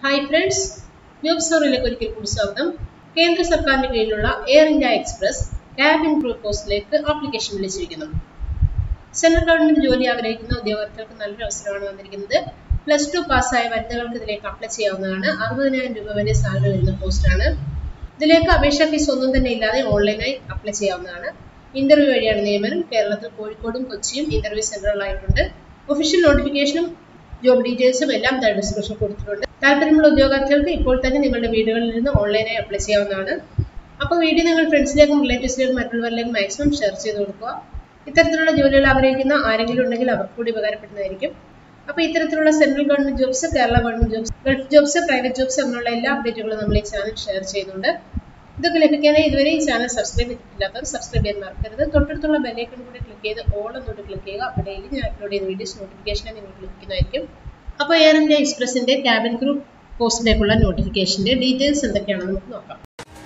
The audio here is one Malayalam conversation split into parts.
ഹായ് ഫ്രണ്ട്സ് ജോബ് സ്റ്റോറിലേക്ക് ഒരിക്കൽ കൂടി സ്വാഗതം കേന്ദ്ര സർക്കാരിന് കീഴിലുള്ള Air India Express cabin crew പോസ്റ്റിലേക്ക് ആപ്ലിക്കേഷൻ വിളിച്ചിരിക്കുന്നു സെൻട്രൽ ഗവൺമെന്റ് ജോലി ആഗ്രഹിക്കുന്ന ഉദ്യോഗാർത്ഥികൾക്ക് നല്ലൊരു അവസരമാണ് വന്നിരിക്കുന്നത് പ്ലസ് ടു പാസ്സായ വനിതകൾക്ക് ഇതിലേക്ക് അപ്ലൈ ചെയ്യാവുന്നതാണ് അറുപതിനായിരം രൂപ വരെ സാലറി വരുന്ന പോസ്റ്റാണ് ഇതിലേക്ക് അപേക്ഷാ ഫീസ് ഒന്നും തന്നെ ഇല്ലാതെ ഓൺലൈനായി അപ്ലൈ ചെയ്യാവുന്നതാണ് ഇന്റർവ്യൂ വഴിയാണ് നിയമനം കേരളത്തിൽ കോഴിക്കോടും കൊച്ചിയും ഇന്റർവ്യൂ സെന്ററുകളായിട്ടുണ്ട് ഒഫീഷ്യൽ നോട്ടിഫിക്കേഷനും ജോബ് ഡീറ്റെയിൽസും എല്ലാം താഴെ ഡിസ്ക്രിപ്ഷൻ കൊടുത്തിട്ടുണ്ട് താല്പര്യമുള്ള ഉദ്യോഗാർത്ഥികൾക്ക് ഇപ്പോൾ തന്നെ നിങ്ങളുടെ വീടുകളിൽ നിന്ന് ഓൺലൈനായി അപ്ലൈ ചെയ്യാവുന്നതാണ് അപ്പോൾ വീഡിയോ നിങ്ങൾ ഫ്രണ്ട്സിലേക്കും റിലേറ്റീവ്സിലേക്കും മറ്റുള്ളവരിലേക്കും മാക്സിമം ഷെയർ ചെയ്ത് കൊടുക്കുക ഇത്തരത്തിലുള്ള ജോലികൾ ആഗ്രഹിക്കുന്ന ആരെങ്കിലും ഉണ്ടെങ്കിൽ അവർക്ക് കൂടി ഉപകാരപ്പെടുന്നതായിരിക്കും അപ്പോൾ ഇത്തരത്തിലുള്ള central government jobs Kerala government jobs Gulf jobs private jobs എന്നുള്ള എല്ലാ അപ്ഡേറ്റുകളും നമ്മൾ ഈ ചാനൽ ഷെയർ ചെയ്യുന്നുണ്ട് ഇതൊക്കെ ലഭിക്കാനായി ഇതുവരെ ഈ ചാനൽ സബ്സ്ക്രൈബ് ചെയ്തിട്ടില്ലാത്തവർ സബ്സ്ക്രൈബ് ചെയ്യാൻ മറക്കരുത് തൊട്ടടുത്തുള്ള ബെല്ലൈക്കൺ കൂടി ക്ലിക്ക് ചെയ്ത് ഓൾ എന്നോട്ട് ക്ലിക്ക് ചെയ്യുക അപ്പോൾ ഡെയിലി ഞാൻ അപ്ലോഡ് ചെയ്യുന്ന വീഡിയോസ് നോട്ടിഫിക്കേഷൻ നിങ്ങൾക്ക് ലഭിക്കുന്നതായിരിക്കും അപ്പോൾ എയർ ഇന്ത്യ എക്സ്പ്രസിന്റെ ക്യാബിൻ ഗ്രൂപ്പ് പോസ്റ്റിലേക്കുള്ള നോട്ടിഫിക്കേഷന്റെ ഡീറ്റെയിൽസ് എന്തൊക്കെയാണെന്ന് നമുക്ക് നോക്കാം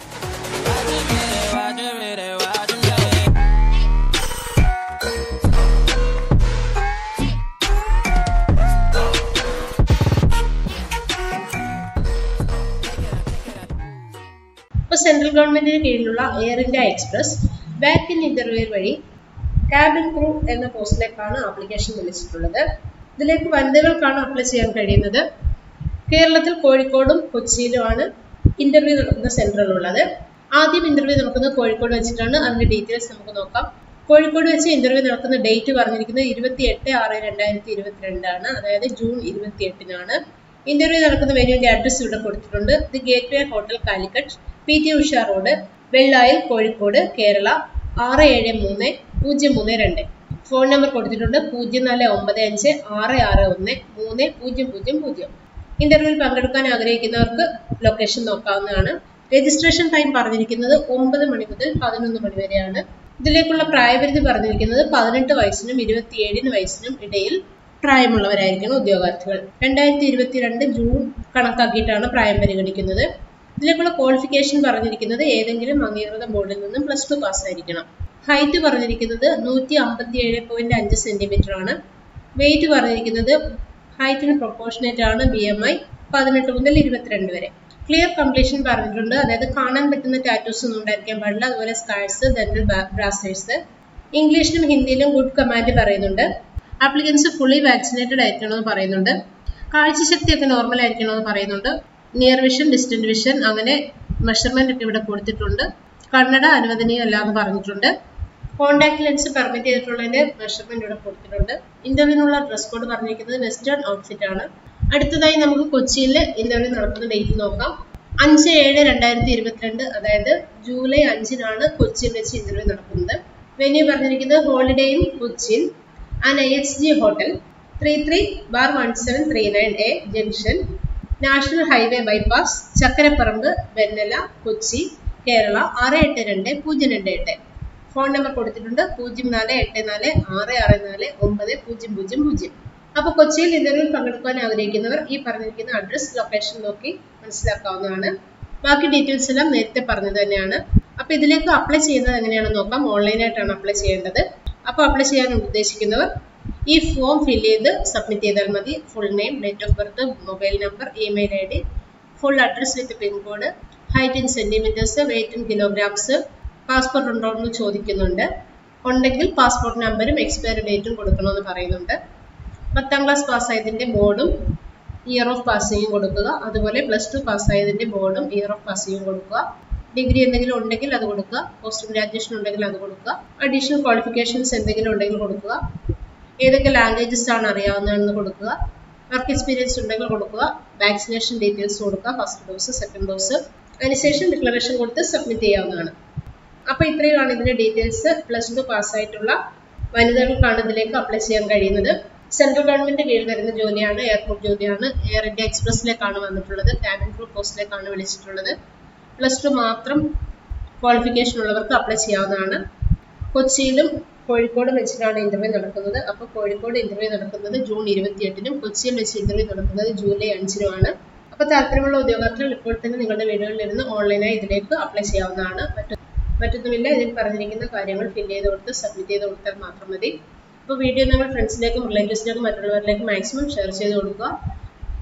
ഇപ്പോൾ സെൻട്രൽ ഗവൺമെന്റിന് കീഴിലുള്ള Air India Express back in interview വഴി ക്യാബിൻ ക്രൂ എന്ന പോസ്റ്റിലേക്കാണ് ആപ്ലിക്കേഷൻ വിളിച്ചിട്ടുള്ളത് ഇതിലേക്ക് വനിതകൾക്കാണ് അപ്ലൈ ചെയ്യാൻ കഴിയുന്നത് കേരളത്തിൽ കോഴിക്കോടും കൊച്ചിയിലുമാണ് ഇന്റർവ്യൂ നടക്കുന്ന സെന്ററുകളുള്ളത് ആദ്യം ഇന്റർവ്യൂ നടക്കുന്നത് കോഴിക്കോട് വെച്ചിട്ടാണ് അതിന്റെ ഡീറ്റെയിൽസ് നമുക്ക് നോക്കാം കോഴിക്കോട് വെച്ച് ഇന്റർവ്യൂ നടക്കുന്ന ഡേറ്റ് പറഞ്ഞിരിക്കുന്നത് ഇരുപത്തി എട്ട് ആറ് രണ്ടായിരത്തി ഇരുപത്തിരണ്ടാണ് അതായത് ജൂൺ ഇരുപത്തി എട്ടിനാണ് ഇന്റർവ്യൂ നടക്കുന്ന വെന്യൂവിന്റെ അഡ്രസ് ഇവിടെ കൊടുത്തിട്ടുണ്ട് the gateway hotel Calicut P T Usha road വെള്ളായിൽ കോഴിക്കോട് കേരള ആറ് ഏഴ് മൂന്ന് പൂജ്യം മൂന്ന് രണ്ട് ഫോൺ നമ്പർ കൊടുത്തിട്ടുണ്ട് പൂജ്യം നാല് ഒമ്പത് അഞ്ച് ആറ് ആറ് ഒന്ന് മൂന്ന് പൂജ്യം പൂജ്യം പൂജ്യം ഇന്റർവ്യൂവിൽ പങ്കെടുക്കാൻ ആഗ്രഹിക്കുന്നവർക്ക് ലൊക്കേഷൻ നോക്കാവുന്നതാണ് രജിസ്ട്രേഷൻ ടൈം പറഞ്ഞിരിക്കുന്നത് ഒമ്പത് മണി മുതൽ പതിനൊന്ന് മണി വരെയാണ് ഇതിലേക്കുള്ള പ്രായപരിധി പറഞ്ഞിരിക്കുന്നത് പതിനെട്ട് വയസ്സിനും ഇരുപത്തിയേഴിന് വയസ്സിനും ഇടയിൽ പ്രായമുള്ളവരായിരിക്കണം ഉദ്യോഗാർത്ഥികൾ രണ്ടായിരത്തി ഇരുപത്തിരണ്ട് ജൂൺ കണക്കാക്കിയിട്ടാണ് പ്രായം പരിഗണിക്കുന്നത് ഇതിലേക്കുള്ള ക്വാളിഫിക്കേഷൻ പറഞ്ഞിരിക്കുന്നത് ഏതെങ്കിലും അംഗീകൃത ബോർഡിൽ നിന്നും പ്ലസ് ടു പാസ്സായിരിക്കണം ഹൈറ്റ് പറഞ്ഞിരിക്കുന്നത് നൂറ്റി അമ്പത്തി ഏഴ് പോയിന്റ് അഞ്ച് സെന്റിമീറ്റർ ആണ് വെയിറ്റ് പറഞ്ഞിരിക്കുന്നത് ഹൈറ്റിന് പ്രൊപ്പോർഷനേറ്റ് ആണ് ബി എം ഐ പതിനെട്ട് മുതൽ ഇരുപത്തിരണ്ട് വരെ ക്ലിയർ കംപ്ലീഷൻ പറഞ്ഞിട്ടുണ്ട് അതായത് കാണാൻ പറ്റുന്ന ടാറ്റൂസ് ഒന്നും ഉണ്ടായിരിക്കാൻ പാടില്ല അതുപോലെ സ്കാഴ്സ് ദന്തൽ ബ്രാസ്റ്റേഴ്സ് ഇംഗ്ലീഷിലും ഹിന്ദിയിലും ഗുഡ് കമാൻഡ് പറയുന്നുണ്ട് ആപ്ലിക്കൻസ് ഫുള്ളി വാക്സിനേറ്റഡ് ആയിരിക്കണമെന്ന് പറയുന്നുണ്ട് കാഴ്ചശക്തിയൊക്കെ നോർമൽ ആയിരിക്കണമെന്ന് പറയുന്നുണ്ട് നിയർ വിഷൻ ഡിസ്റ്റന്റ് വിഷൻ അങ്ങനെ മെഷർമെന്റ് ഒക്കെ ഇവിടെ കൊടുത്തിട്ടുണ്ട് കണ്ണട അനുവദനീയമല്ല എന്ന് പറഞ്ഞിട്ടുണ്ട് കോണ്ടാക്ട് ലെൻസ് പെർമിറ്റ് ചെയ്തിട്ടുള്ളതിന്റെ മെഷർമെന്റ് ഇവിടെ കൊടുത്തിട്ടുണ്ട് ഇന്റർവ്യൂവിനുള്ള ഡ്രസ് കോഡ് പറഞ്ഞിരിക്കുന്നത് വെസ്റ്റേൺ ഔട്ട്ഫിറ്റ് ആണ് അടുത്തതായി നമുക്ക് കൊച്ചിയിൽ ഇന്റർവ്യൂ നടക്കുന്ന ഡേറ്റ് നോക്കാം അഞ്ച് ഏഴ് രണ്ടായിരത്തി ഇരുപത്തിരണ്ട് അതായത് ജൂലൈ അഞ്ചിനാണ് കൊച്ചിയിൽ വെച്ച് ഇന്റർവ്യൂ നടക്കുന്നത് വെന്യൂ പറഞ്ഞിരിക്കുന്നത് Holiday Inn Cochin and I H G hotel three three bar one seven three nine A junction national highway bypass Chakkaraparambu Vennala Kochi Kerala ആറ് എട്ട് രണ്ട് പൂജ്യം രണ്ട് എട്ട് ഫോൺ നമ്പർ കൊടുത്തിട്ടുണ്ട് പൂജ്യം നാല് എട്ട് നാല് ആറ് ആറ് നാല് ഒമ്പത് പൂജ്യം പൂജ്യം പൂജ്യം അപ്പോൾ കൊച്ചിയിൽ ഇന്റർവ്യൂവിൽ പങ്കെടുക്കാൻ ആഗ്രഹിക്കുന്നവർ ഈ പറഞ്ഞിരിക്കുന്ന അഡ്രസ് ലൊക്കേഷൻ നോക്കി മനസ്സിലാക്കാവുന്നതാണ് ബാക്കി ഡീറ്റെയിൽസ് എല്ലാം നേരത്തെ പറഞ്ഞത് തന്നെയാണ് അപ്പോൾ ഇതിലേക്ക് അപ്ലൈ ചെയ്യുന്നത് എങ്ങനെയാണെന്ന് നോക്കാം ഓൺലൈനായിട്ടാണ് അപ്ലൈ ചെയ്യേണ്ടത് അപ്പോൾ അപ്ലൈ ചെയ്യാൻ ഉദ്ദേശിക്കുന്നവർ ഈ ഫോം ഫില്ല് ചെയ്ത് സബ്മിറ്റ് ചെയ്താൽ മതി full name date of birth mobile number email I D full address with pincode height in centimetres weight in kilograms passport ഉണ്ടോ എന്ന് ചോദിക്കുന്നുണ്ട് ഉണ്ടെങ്കിൽ പാസ്പോർട്ട് നമ്പറും എക്സ്പയറി ഡേറ്റും കൊടുക്കണമെന്ന് പറയുന്നുണ്ട് പത്താം ക്ലാസ് പാസ്സായതിന്റെ ബോർഡും ഇയർ ഓഫ് പാസിങ്ങും കൊടുക്കുക അതുപോലെ പ്ലസ് ടു പാസ്സായതിന്റെ ബോർഡും ഇയർ ഓഫ് പാസിങ്ങും കൊടുക്കുക ഡിഗ്രി എന്തെങ്കിലും ഉണ്ടെങ്കിൽ അത് കൊടുക്കുക പോസ്റ്റ് ഗ്രാജുവേഷൻ ഉണ്ടെങ്കിൽ അത് കൊടുക്കുക അഡീഷണൽ ക്വാളിഫിക്കേഷൻസ് എന്തെങ്കിലും ഉണ്ടെങ്കിൽ കൊടുക്കുക ഏതൊക്കെ ലാംഗ്വേജസ് ആണ് അറിയാവുന്നതെന്ന് കൊടുക്കുക വർക്ക് എക്സ്പീരിയൻസ് ഉണ്ടെങ്കിൽ കൊടുക്കുക വാക്സിനേഷൻ ഡീറ്റെയിൽസ് കൊടുക്കുക ഫസ്റ്റ് ഡോസ് സെക്കൻഡ് ഡോസ് അതിനുശേഷം ഡിക്ലറേഷൻ കൊടുത്ത് സബ്മിറ്റ് ചെയ്യാവുന്നതാണ് അപ്പോൾ ഇത്രയുമാണ് ഇതിന്റെ ഡീറ്റെയിൽസ് പ്ലസ് ടു പാസ്സായിട്ടുള്ള വനിതകൾക്കാണ് ഇതിലേക്ക് അപ്ലൈ ചെയ്യാൻ കഴിയുന്നത് സെൻട്രൽ ഗവൺമെന്റ് കീഴിൽ വരുന്ന ജോലിയാണ് എയർപോർട്ട് ജോലിയാണ് എയർ ഇന്ത്യ എക്സ്പ്രസിലേക്കാണ് വന്നിട്ടുള്ളത് ക്യാബിൻ ക്രൂ പോസ്റ്റിലേക്കാണ് വിളിച്ചിട്ടുള്ളത് പ്ലസ് ടു മാത്രം ക്വാളിഫിക്കേഷൻ ഉള്ളവർക്ക് അപ്ലൈ ചെയ്യാവുന്നതാണ് കൊച്ചിയിലും കോഴിക്കോട് വെച്ചിട്ടാണ് ഇന്റർവ്യൂ നടക്കുന്നത് അപ്പോൾ കോഴിക്കോട് ഇന്റർവ്യൂ നടക്കുന്നത് ജൂൺ ഇരുപത്തിയെട്ടിനും കൊച്ചിയിൽ വെച്ച് ഇന്റർവ്യൂ നടക്കുന്നത് ജൂലൈ അഞ്ചിനുമാണ് അപ്പോൾ താല്പര്യമുള്ള ഉദ്യോഗാർത്ഥികൾ ഇപ്പോൾ തന്നെ നിങ്ങളുടെ വീടുകളിൽ ഇരുന്ന് ഓൺലൈനായി ഇതിലേക്ക് അപ്ലൈ ചെയ്യാവുന്നതാണ് മറ്റു മറ്റൊന്നുമില്ല ഇതിൽ പറഞ്ഞിരിക്കുന്ന കാര്യങ്ങൾ ഫില്ല് ചെയ്ത് കൊടുത്ത് സബ്മിറ്റ് ചെയ്ത് കൊടുത്താൽ മാത്രം മതി അപ്പോൾ വീഡിയോ നിങ്ങൾ ഫ്രണ്ട്സിലേക്കും റിലേറ്റീവ്സിലേക്കും മറ്റുള്ളവരിലേക്കും മാക്സിമം ഷെയർ ചെയ്ത് കൊടുക്കുക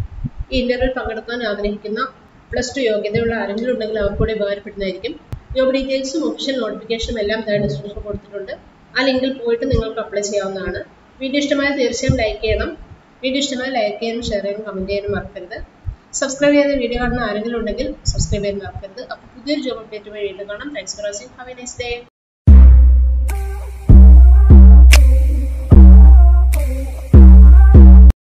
ഈ ഇന്റർവ്യൂ പങ്കെടുക്കാൻ ആഗ്രഹിക്കുന്ന പ്ലസ് ടു യോഗ്യതയുള്ള ആരെങ്കിലും ഉണ്ടെങ്കിൽ അവർക്ക് കൂടെ ഉപകാരപ്പെടുന്നതായിരിക്കും ജോബ് ഡീറ്റെയിൽസും ഒഫീഷ്യൽ നോട്ടിഫിക്കേഷനും എല്ലാം താഴെ ഡിസ്ക്രിപ്ഷൻ കൊടുത്തിട്ടുണ്ട് ആ ലിങ്കിൽ പോയിട്ട് നിങ്ങൾക്ക് അപ്ലൈ ചെയ്യാവുന്നതാണ് വീഡിയോ ഇഷ്ടമായ തീർച്ചയായും ലൈക്ക് ചെയ്യണം വീഡിയോ ഇഷ്ടമായ ലൈക്ക് ചെയ്യാനും ഷെയർ ചെയ്യാനും കമൻറ്റ് ചെയ്യാനും മറക്കരുത് സബ്സ്ക്രൈബ് ചെയ്ത വീഡിയോ കാണുന്ന ആരെങ്കിലും ഉണ്ടെങ്കിൽ സബ്സ്ക്രൈബ് ചെയ്യാൻ മറക്കരുത് അപ്പോൾ പുതിയൊരു ജോബ് അപ്ഡേറ്റ് വഴി വീണ്ടും കാണാം thanks for watching have a nice day